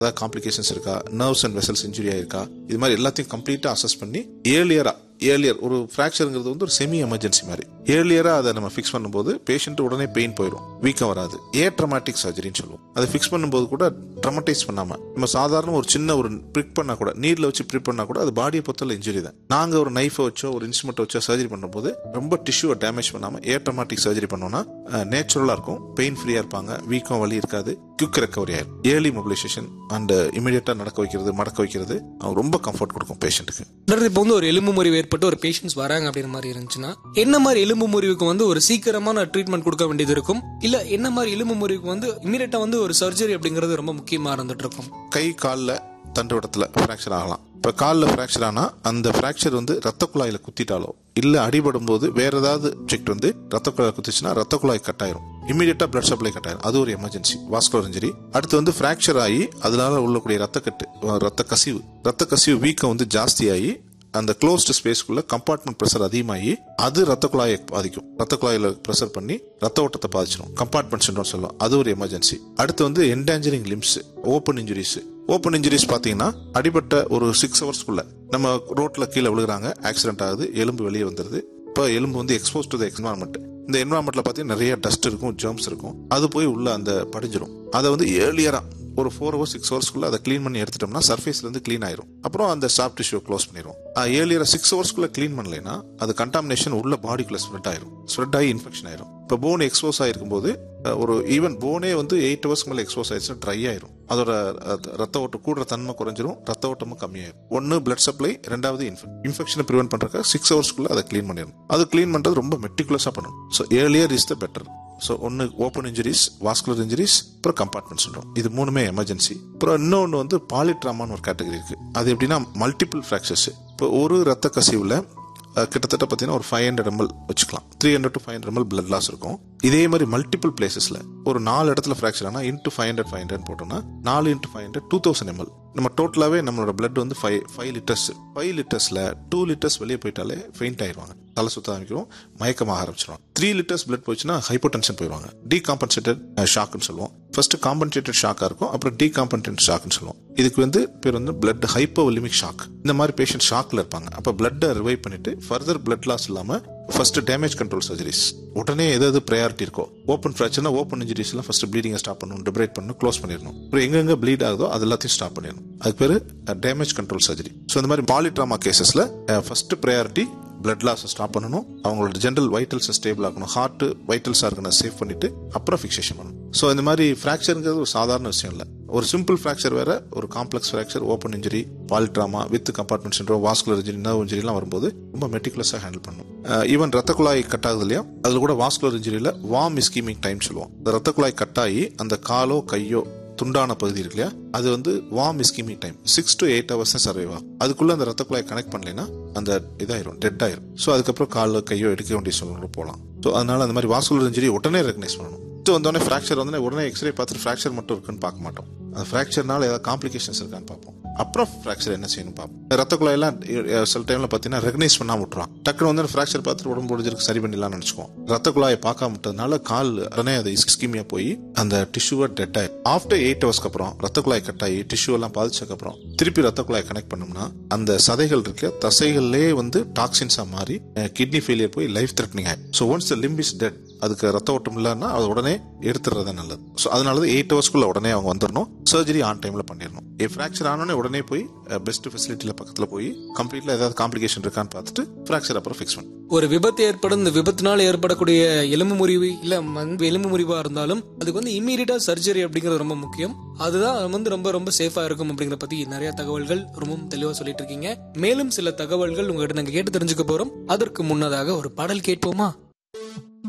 ஏதாவது காம்ப்ளிகேஷன்ஸ் இருக்கா nerves and vessels injury ஆயிருக்கா இது மாதிரி எல்லாத்தையும் கம்ப்ளீட்டா அசஸ் பண்ணி ஏர்லியரா ஏர்லியர் ஒரு ஃப்ராக்சருங்கிறது வந்து ஒரு செமி எமர்ஜென்சி மாதிரி ஏர்லியரா அதை நம்ம ஃபிக்ஸ் பண்ணும்போது பேஷண்ட் உடனே பெயின் போயிடும் வீக்கம் வராது ஏ ட்ரமாட்டிக் சர்ஜரின்னு சொல்லுவோம் அதை ஃபிக்ஸ் பண்ணும்போது கூட ட்ரமடைஸ் பண்ணாம நம்ம சாதாரண ஒரு சின்ன ஒரு பிரிக் பண்ணா கூட நீர்ல வச்சு பிரிக் பண்ணா கூட அது பாடியை பொறுத்தல இன்ஜுரி தான் நாங்க ஒரு நைஃபை வச்சோ ஒரு இன்ஸ்ட்ருமெண்ட் வச்சோ சர்ஜரி பண்ணும்போது ரொம்ப டிஷ்யூவை டேமேஜ் பண்ணாம ஏ ட்ரமாட்டிக் சர்ஜரி பண்ணோம்னா நேச்சுரலா இருக்கும் பெயின் ஃப்ரீயா இருப்பாங்க வீக்கம் வலி இருக்காது குயிக் ரெக்கவரி ஆயிரும் ஏர்லி மொபிலைசேஷன் அண்ட் இமீடியட்டா நடக்க வைக்கிறது மடக்க வைக்கிறது அவங்க ரொம்ப கம்ஃபர்ட் கொடுக்கும் பேஷண்ட்டுக்கு டாக்டர் இப்போ வந்து ஒரு எலும்பு முறிவு ஏற்பட்டு ஒரு பேஷண்ட்ஸ் வராங்க அப்படின்ற மாதிரி இருந்துச்சுன்னா என்ன மாதிரி எலும்பு முறிவுக்கு வந்து ஒரு சீக்கிரமான ட்ரீட்மெண்ட் கொடுக்க வேண்டியது இருக்கும் இல்ல என்ன மாதிரி எலும்பு முறிவுக்கு வந்து இமீடியட்டா வந்து ஒரு சர்ஜரி அப்படிங்கிறது ரொம்ப முக்கியமா இருந்துட்டு இருக்கும் கை காலில் தண்டுவடத்தில் ஃப்ராக்சர் ஆகலாம் இப்போ காலில் ஃப்ராக்சர் ஆனால் அந்த ஃப்ராக்சர் வந்து ரத்த குழாயில் குத்திட்டாலோ இல்லை அடிபடும் போது வேற ஏதாவது ஆப்ஜெக்ட் வந்து ரத்த குழாய் குத்துச்சுன்னா ரத்த குழாய் கட் ஆயிரும் இமீடியட்டா பிளட் சப்ளை கட் ஆயிரும் அது ஒரு எமர்ஜென்சி வாஸ்குலர் இன்ஜுரி அடுத்து வந்து ஃப்ராக்சர் ஆகி அதனால உள்ளக்கூடிய ரத்தக்கட்டு ரத்த கசிவு ரத்த கசிவு வீக்கம் வந்து ஜாஸ்தியாகி அந்த க்ளோஸ்டு ஸ்பேஸ்க்குள்ள கம்பார்ட்மெண்ட் ப்ரெஷர் அதிகமாகி அது ரத்த குழாயை பாதிக்கும் ரத்த குழாயில ப்ரெஷர் பண்ணி ரத்த ஓட்டத்தை பாதிச்சிடும் கம்பார்ட்மெண்ட் சின்ரோம் சொல்லுவோம் அது ஒரு எமர்ஜென்சி அடுத்து வந்து endangering limbs open injuries open injuries பாத்தீங்கன்னா அடிபட்ட ஒரு சிக்ஸ் ஹவர்ஸ்க்குள்ள நம்ம ரோட்ல கீழே விழுகிறாங்க ஆக்சிடென்ட் ஆகுது எலும்பு வெளியே வந்துருது இப்போ எலும்பு வந்து எக்ஸ்போஸ் டு த என்வரான்மெண்ட் இந்த என்வரான்மெண்ட்ல பாத்தீங்கன்னா நிறைய டஸ்ட் இருக்கும் ஜெர்ம்ஸ் இருக்கும் அது போய் உள்ள அந்த படிஞ்சிடும் அதை வந்து ஏர்லியரா ஒரு ஃபோர் ஹவர்ஸ் சிக்ஸ் ஹவர்ஸ்க்குள்ள அதை க்ளீன் பண்ணி எடுத்துட்டோம்னா சர்ஃபேஸ்ல இருந்து க்ளீன் ஆயிரும் அப்புறம் அந்த சாஃப்ட் டிஷ்யூ க்ளோஸ் பண்ணிடும் ஏர்லியரா சிக்ஸ் ஹவர்ஸ்க்குள்ள க்ளீன் பண்ணலைன்னா அது கண்டாமினேஷன் உள்ள பாடிக்குள்ள ஸ்ப்ரெட் ஆயிரும் ஸ்ப்ரெட் ஆகி இன்ஃபெக்ஷன் ஆயிரும் இப்போ போன் எக்ஸ்போஸ் ஆயிருக்கும் போது அஹ், ஒரு ஈவன் போனே வந்து எயிட் ஹவர்ஸ் மேலே எக்ஸ்போஸ் ஆயிடுச்சுன்னா ட்ரை ஆயிரும் அதோட அஹ், ரத்த ஓட்டம் கூடுற தன்மை குறைஞ்சிரும் ரத்த ஓட்டமும் கம்மியாயிரும் ஒன்னு பிளட் சப்ளை ரெண்டாவது இன்ஃபெக்ஷனை ப்ரிவென்ட் பண்றதுக்கு சிக்ஸ் ஹவர்ஸ்க்குள்ள அதை க்ளீன் பண்ணிடணும் அது க்ளீன் பண்றது ரொம்ப மெட்டிகுலஸா பண்ணணும் so earlier is the better so ஒன்று ஓப்பன் இன்ஜுரிஸ் வாஸ்குலர் இன்ஜுரிஸ் அப்புறம் கம்பார்ட்மெண்ட் சொல்றோம் இது மூணுமே எமர்ஜென்சி அப்புறம் இன்னொன்று வந்து பாலிட்ராமான்னு ஒரு கேட்டகரி இருக்கு அது எப்படின்னா மல்டிபிள் ஃப்ராக்சர்ஸ் இப்போ ஒரு ரத்த கசிவுல அஹ், கிட்டத்தட்ட பார்த்தீங்கன்னா ஒரு ஃபைவ் ஹண்ட்ரட் எம்எல் வச்சுக்கலாம் three hundred to five hundred ML blood loss இருக்கும் இதே மாதிரி மல்டிபிள் பிளேசஸ்ல ஒரு நாலு இடத்துல ஃப்ராக்சர் ஆனால் into five hundred five hundred போட்டோம்னா நாலு into five hundred two thousand ML நம்ம டோட்டலாகவே நம்மளோட பிளட் வந்து ஃபைவ் ஃபைவ் லிட்டர்ஸ் ஃபைவ் லிட்டர்ஸ்ல டூ லிட்டர்ஸ் வெளியே போயிட்டாலே ஃபெயிண்ட் ஆயிடுவாங்க தலை சுத்த ஆரம்பிக்கிறோம் மயக்கமாக ஆரம்பிச்சிடும் த்ரீ லிட்டர்ஸ் பிளட் போச்சுன்னா ஹைப்போடென்ஷன் போயிடுவாங்க டீகாம்பன்சேட்டட் ஷாக்னு சொல்லுவோம் ஃபர்ஸ்ட் காம்பன்சேட்டட் ஷாக்கா இருக்கும் அப்புறம் டீகாம்பன்சேட்டட் ஷாக்னு சொல்லுவோம் இதுக்கு வந்து பேர் வந்து பிளட் ஹைப்போலிமிக் ஷாக் இந்த மாதிரி பேஷண்ட் ஷாக்ல இருப்பாங்க அப்ப பிளட்டை ரிவைவ் பண்ணிட்டு ஃபர்தர் பிளட் லாஸ் இல்லாம ஃபர்ஸ்ட் டேமேஜ் கண்ட்ரோல் சர்ஜரிஸ் உடனே எது எது ப்ரையாரிட்டி இருக்கோ ஓப்பன் ஃப்ராக்சர்னா ஓப்பன் இன்ஜுரிஸ் எல்லாம் ஃபர்ஸ்ட் ப்ளீடிங்கை ஸ்டாப் பண்ணணும் டிப்ரேட் பண்ணணும் க்ளோஸ் பண்ணிடணும் அப்புறம் எங்கெங்க ப்ளீட் ஆகுதோ அது எல்லாத்தையும் ஸ்டாப் பண்ணிடணும் அதுக்கு பேரு டேமேஜ் கண்ட்ரோல் சர்ஜரி ஸோ இந்த மாதிரி பாலிட்ராமா கேசஸ்ல first priority blood loss stop பண்ணணும் அவங்களோட ஜென்ரல் வைட்டல்ஸ் ஸ்டேபிள் ஆகணும் ஹார்ட் வைட்டல்ஸா இருக்கணும் சேவ் பண்ணிட்டு அப்புறம் ஃபிக்சேஷன் பண்ணணும் ஸோ இந்த மாதிரி ஃப்ராக்சருங்கிறது ஒரு சாதாரண விஷயம் இல்லை ஒரு சிம்பிள் ஃப்ராக்சர் வேற ஒரு complex fracture open injury polytrauma with compartment syndrome vascular injury nerve இன்ஜுரிலாம் வரும்போது ரொம்ப மெட்டிகுலஸாக ஹேண்டில் பண்ணும் ஈவன் ரத்த குழாய் கட் ஆகுது இல்லையா அதில் கூட வாஸ்குலர் இன்ஜுரியில் வார்ம் இஸ்கீமிங் டைம் சொல்லுவோம் இந்த ரத்த குழாய் கட் ஆகி அந்த காலோ கையோ துண்டான பகுதி இருக்கு இல்லையா அது வந்து warm ischaemic time six to eight hours தான் சர்வைவ் ஆகும் அதுக்குள்ள அந்த ரத்த குழாய் கனெக்ட் பண்ணலைன்னா அந்த இதாயிரும் டெட் ஆயிரும் ஸோ அதுக்கப்புறம் காலோ கையோ எடுக்க வேண்டிய சூழ்நிலை போகலாம் ஸோ அதனால அந்த மாதிரி வாஸ்குலர் இன்ஜுரி உடனே ரெகனைஸ் பண்ணணும் இது வந்தோடனே ஃப்ராக்சர் வந்து உடனே எக்ஸ்ரே பார்த்துட்டு ஃப்ராக்சர் மட்டும் இருக்குன்னு பார்க்க மாட்டோம் அந்த ஃப்ராக்சர்னால ஏதாவது காம்ப்ளிகேஷன்ஸ் இருக்கான்னு பார்ப்போம் அப்புறம் ஃப்ராக்சர் என்ன செய்யணும் பார்ப்போம் ரத்த குழாயெல்லாம் அஹ், சில டைம்ல பார்த்தீங்கன்னா ரெகனைஸ் பண்ணாம விட்டுருவான் டக்குனு வந்து ஃப்ராக்சர் பார்த்துட்டு உடம்பு முடிஞ்சிருக்கு சரி பண்ணிடலாம்னு நினச்சிக்குவோம் ரத்த குழாயை பார்க்காம விட்டதுனால கால் உடனே அது இஸ்கிமியா போய் அந்த டிஷ்யூவை டெட் ஆயிடும் ஆஃப்டர் எயிட் ஹவர்ஸ்க்கு அப்புறம் ரத்த குழாய் கட் ஆகி டிஷ்யூ எல்லாம் பாதிச்சதுக்கு அப்புறம் திருப்பி ரத்த குழாய் கனெக்ட் பண்ணோம்னா அந்த சதைகள் இருக்கு தசைகள்லே வந்து டாக்ஸின்ஸா மாறி கிட்னி ஃபெயிலியர் போய் லைஃப் த்ரெட்னிங் ஆயிடும் so once the limb is dead அதுக்கு ரத்த ஓட்டம் இல்லைன்னா அது உடனே எடுத்துறது நல்லது ஸோ அதனால தான் எயிட் ஹவர்ஸ்க்குள்ள உடனே அவங்க வந்துடணும் சர்ஜரி ஆன் டைம்ல பண்ணிடணும் ஃப்ராக்சர் ஆனோடனே உடனே போய் பெஸ்ட் ஃபெசிலிட்டியில் பக்கத்தில் போய் கம்ப்ளீட்ல ஏதாவது காம்ப்ளிகேஷன் இருக்கான்னு பார்த்துட்டு ஃப்ராக்சர் அப்புறம் ஃபிக்ஸ் பண்ணணும் ஒரு விபத்து ஏற்படும் இந்த விபத்தினால ஏற்படக்கூடிய எலும்பு முறிவு இல்ல மண் எலும்பு முறிவா இருந்தாலும் அதுக்கு வந்து இம்மீடியட்டா சர்ஜரி அப்படிங்கிறது ரொம்ப முக்கியம் அதுதான் வந்து ரொம்ப ரொம்ப சேஃபா இருக்கும் அப்படிங்கிற பத்தி நிறைய தகவல்கள் ரொம்பவும் தெளிவா சொல்லிட்டு இருக்கீங்க மேலும் சில தகவல்கள் உங்ககிட்ட நாங்க கேட்டு தெரிஞ்சுக்க போறோம் அதற்கு முன்னதாக ஒரு பாடல் கேட்போமா